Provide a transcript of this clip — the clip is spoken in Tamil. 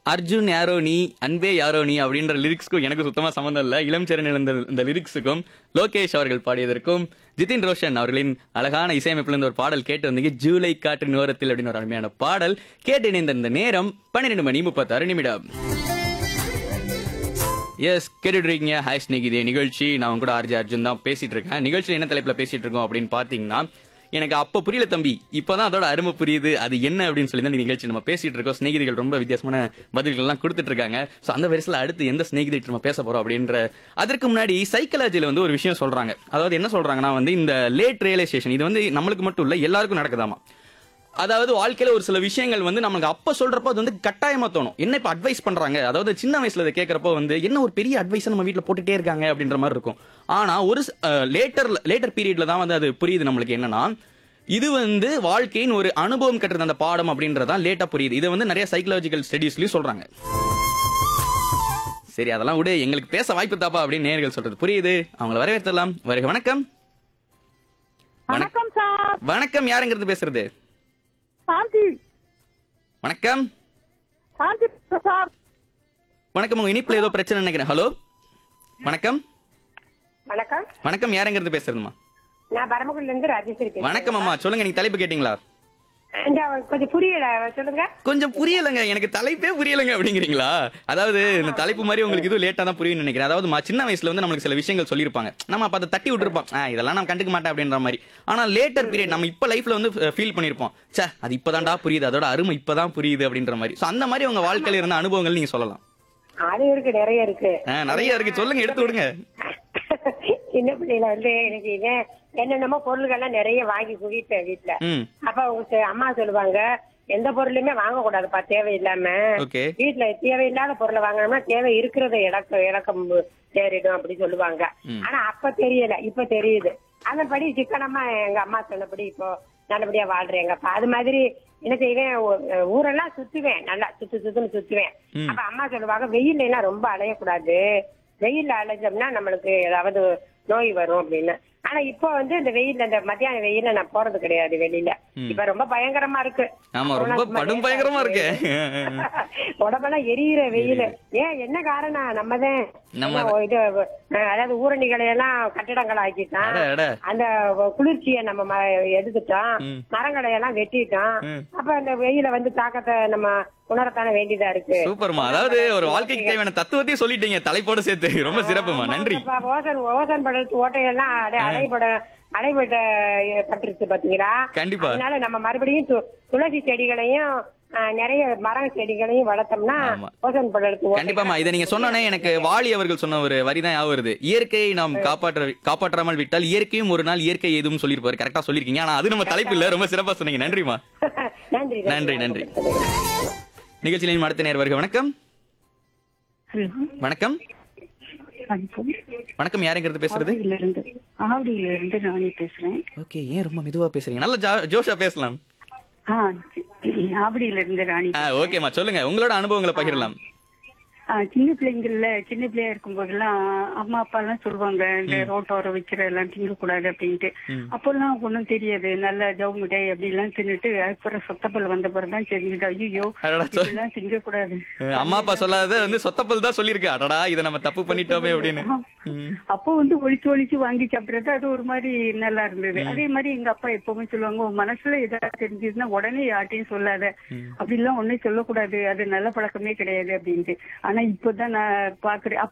அர்ஜுன் யாரோ நீ அன்பே யாரோ நீ அப்படின்ற லிரிக்ஸ்க்கும் எனக்கு சுத்தமா சம்மந்தம் இல்லை இளம் சரண் இந்த இந்த லிரிக்ஸுக்கும் லோகேஷ் அவர்கள் பாடியதற்கும் ஜிதின் ரோஷன் அவர்களின் அழகான இசையமைப்புல இருந்து ஒரு பாடல் கேட்டு வந்தீங்க ஜூலை காற்றின் ஓரத்தில் அப்படின்னு ஒரு அருமையான பாடல் கேட்டு இணைந்த இந்த நேரம் பன்னிரெண்டு மணி முப்பத்தாறு நிமிடம் எஸ் கேட்டுட்டு இருக்கீங்க ஹாய் ஸ்னேக் இதே நிகழ்ச்சி நான் உங்க கூட ஆர்ஜி அர்ஜுன் தான் பேசிட்டு இருக்கேன் நிகழ்ச்சியில் என்ன தலைப்புல பேசிட்டு இருக்கோம் அப்படின்னு பாத்தீங்கன்னா எனக்கு அப்ப புரியல தம்பி இப்பதான் அதோட அருமை புரியுது அது என்ன அப்படின்னு சொல்லி தான் இந்த நிகழ்ச்சி நம்ம பேசிட்டு இருக்கோம் சிநேகிதிகள் ரொம்ப வித்தியாசமான பதில்கள் எல்லாம் கொடுத்துட்டு இருக்காங்க சோ அந்த வரிசையில் அடுத்து எந்த சிநேகிதிட்டு நம்ம பேச போறோம் அப்படின்ற அதற்கு முன்னாடி சைக்காலஜில வந்து ஒரு விஷயம் சொல்றாங்க அதாவது என்ன சொல்றாங்கன்னா வந்து இந்த லேட் ரியலைசேஷன் இது வந்து நம்மளுக்கு மட்டும் இல்ல எல்லாருக்கும் நடக்குதாமா அதாவது வாழ்க்கையில ஒரு சில விஷயங்கள் வந்து நமக்கு அப்ப சொல்றப்போ அது வந்து கட்டாயமா தோணும் என்ன இப்ப அட்வைஸ் பண்றாங்க அதாவது சின்ன வயசுல இதை கேட்கறப்போ வந்து என்ன ஒரு பெரிய அட்வைஸ் நம்ம வீட்ல போட்டுட்டே இருக்காங்க அப்படின்ற மாதிரி இருக்கும் ஆனா ஒரு லேட்டர் லேட்டர் பீரியட்ல தான் வந்து அது புரியுது நம்மளுக்கு என்னன்னா இது வந்து வாழ்க்கையின் ஒரு அனுபவம் கட்டுறது அந்த பாடம் அப்படின்றதான் லேட்டா புரியுது இதை வந்து நிறைய சைக்கலாஜிக்கல் ஸ்டடீஸ்லயும் சொல்றாங்க சரி அதெல்லாம் விடு எங்களுக்கு பேச வாய்ப்பு தாப்பா அப்படின்னு நேர்கள் சொல்றது புரியுது அவங்கள வரவேற்றலாம் வருக வணக்கம் வணக்கம் சார் வணக்கம் யாருங்கிறது பேசுறது சாந்தி வணக்கம் சாந்தி சார் வணக்கம் உங்க இனிப்புல ஏதோ பிரச்சனை நினைக்கிறேன் ஹலோ வணக்கம் வணக்கம் வணக்கம் யாருங்கிறது பேசுறதுமா நான் பரமக்குடில இருந்து ராஜேஸ்வரி பேசுறேன் வணக்கம் அம்மா சொல்லுங்க நீங்க தலைப்பு கேட்டீங்களா இந்த கொஞ்சம் புரியல சொல்லுங்க கொஞ்சம் புரியலங்க எனக்கு தலைப்பே புரியலங்க அப்படிங்கிறீங்களா அதாவது இந்த தலைப்பு மாதிரி உங்களுக்கு இது லேட்டா தான் புரியும் நினைக்கிறேன் அதாவது மா- சின்ன வயசுல வந்து நம்மளுக்கு சில விஷயங்கள் சொல்லியிருப்பாங்க நம்ம அப்ப அதை தட்டி விட்டுருப்போம் ஆ, இதெல்லாம் நான் கண்டுக்க மாட்டேன் அப்படின்ற மாதிரி ஆனா லேட்டர் பீரியட் நம்ம இப்ப லைஃப்ல வந்து ஃபீல் பண்ணிருப்போம் ச்சே அது இப்பதான்டா புரியுது அதோட அருமை இப்பதான் புரியுது அப்படின்ற மாதிரி சோ அந்த மாதிரி உங்க வாழ்க்கையில இருந்த அனுபவங்கள் நீங்க சொல்லலாம் அது இருக்கு நிறைய இருக்கு ஆ, நிறைய இருக்கு சொல்லுங்க எடுத்து விடுங்க சின்ன பிள்ளையில வந்து எனக்கு இது என்னென்னமோ பொருள்கள்லாம் நிறைய வாங்கி குவிப்பேன் வீட்டுல ம் அப்ப அவங்க சொ- அம்மா சொல்லுவாங்க எந்த பொருளுமே வாங்க கூடாதுப்பா தேவையில்லாம ஓகே வீட்டுல தேவையில்லாத பொருளை வாங்கினோம்னா தேவை இருக்கிறத இழக்க இழக்கம் தேறிடும் அப்படி சொல்லுவாங்க ம். ஆனா அப்ப தெரியல இப்ப தெரியுது அதன்படி சிக்கனமா எங்க அம்மா சொன்னபடி இப்போ நல்லபடியா வாழ்றேங்கப்பா அது மாதிரி என்ன செய்வேன் ஊ- ஊரெல்லாம் சுத்துவேன் நல்லா சுத்து சுத்துன்னு சுத்துவேன் ம். அப்ப அம்மா சொல்லுவாங்க வெயில்ல எல்லாம் ரொம்ப அலையக்கூடாது வெயில்ல அலைஞ்சோம்னா நம்மளுக்கு ஏதாவது நோய் வரும் அப்படின்னு ஆனா இப்போ வந்து இந்த வெயில்ல இந்த மத்தியான வெயில்ல நான் போறது கிடையாது வெளியில ம். இப்ப ரொம்ப பயங்கரமா இருக்கு ஆமா ரொம்ப படும் பயங்கரமா இருக்கு உடம்பெல்லாம் எரியிற வெயில் ஏன் என்ன காரணம் நம்மதான் நம்ம என்ன இது அஹ், அதாவது ஊரணிகளை எல்லாம் கட்டிடங்கள் ஆக்கிட்டான் அட, அட. அந்த குளிர்ச்சியை நம்ம ம- எடுத்துட்டோம் ம். மரங்களை எல்லாம் வெட்டிட்டோம் ம். அப்ப அந்த வெயில வந்து தாக்கத்தை நம்ம உணரத்தானே வேண்டியதா இருக்கு சூப்பர்மா அதாவது ஒரு வாழ்க்கைக்கு தேவையான தத்துவத்தையும் சொல்லிட்டீங்க தலைப்போட சேர்த்து ரொம்ப சிறப்புமா நன்றி இப்ப ஓசன் ஓசன் படத்து ஓட்டையெல்லாம் அடை அடைபட அடைபட்ட பட்டுருச்சு பாத்தீங்களா கண்டிப்பா. அதனால நம்ம மறுபடியும் து- துளசி செடிகளையும் அஹ், நிறைய மர செடிகளையும் வளர்த்தோம்னா ஆமா. ஓசன் படத்து கண்டிப்பாமா இதை நீங்க சொன்னோன்னே எனக்கு வாலி அவர்கள் சொன்ன ஒரு வரிதான் ஞாபகம் வருது இயற்கையை நாம் காப்பாற்ற காப்பாற்றாமல் விட்டால் இயற்கையும் ஒரு நாள் இயற்கை எதுவும் சொல்லியிருப்பாரு கரெக்டா சொல்லிருக்கீங்க ஆனா அது நம்ம தலைப்பு இல்ல ரொம்ப சிறப்பா சொன்னீங்க நன்றிமா நன்றி நன்றி நன்றி நிகழ்ச்சியிலையும் அடுத்த நேர் வருக வணக்கம் ஹலோ வணக்கம் வணக்கம் வணக்கம் யாருங்கிறது பேசுறது ஆவடியில இருந்து ஆவடியில இருந்து நானே பேசுறேன் ஓகே ஏன் ரொம்ப மெதுவா பேசுறீங்க நல்லா ஜா- ஜோஷா பேசலாம் ஆ ஆவடியில இருந்து ராணி ஆ ஓகேமா சொல்லுங்க உங்களோட அனுபவங்களை பகிரலாம் ஆ, சின்ன பிள்ளைங்கள்ல சின்ன பிள்ளையா இருக்கும் போதெல்லாம் அம்மா அப்பா எல்லாம் சொல்லுவாங்க இந்த ரோட்டோர வைக்கிற எல்லாம் திங்கக்கூடாது அப்படின்ட்டு ம். அப்பெல்லாம் ஒண்ணும் தெரியாது நல்ல ஜவு மிட்டாய் அப்படி எல்லாம் தின்னுட்டு அதுக்கப்புறம் சொத்தப்பல் வந்த பிறகுதான் தெரிஞ்சது ஐயோ அடடா, சொ- இதெல்லாம் திங்கக்கூடாது அஹ் அம்மா அப்பா சொல்லாத வந்து சொத்தப்பல் தான் சொல்லிருக்கு அடடா இதை நம்ம தப்பு பண்ணிட்டோமே அப்படின்னு ம். அப்போ வந்து ஒளிச்சு ஒளிச்சு வாங்கி சாப்பிடுறது அது ஒரு மாதிரி நல்லா இருந்தது அதே மாதிரி எங்க அப்பா எப்பவுமே சொல்லுவாங்க உன் மனசுல ஏதாவது தெரிஞ்சதுன்னா உடனே யார்ட்டையும் சொல்லாத அப்படிலாம் ஒண்ணும் சொல்லக்கூடாது அது நல்ல பழக்கமே கிடையாது அப்படின்ட்டு ஆனா இப்பதான் நான் பாக்குறேன்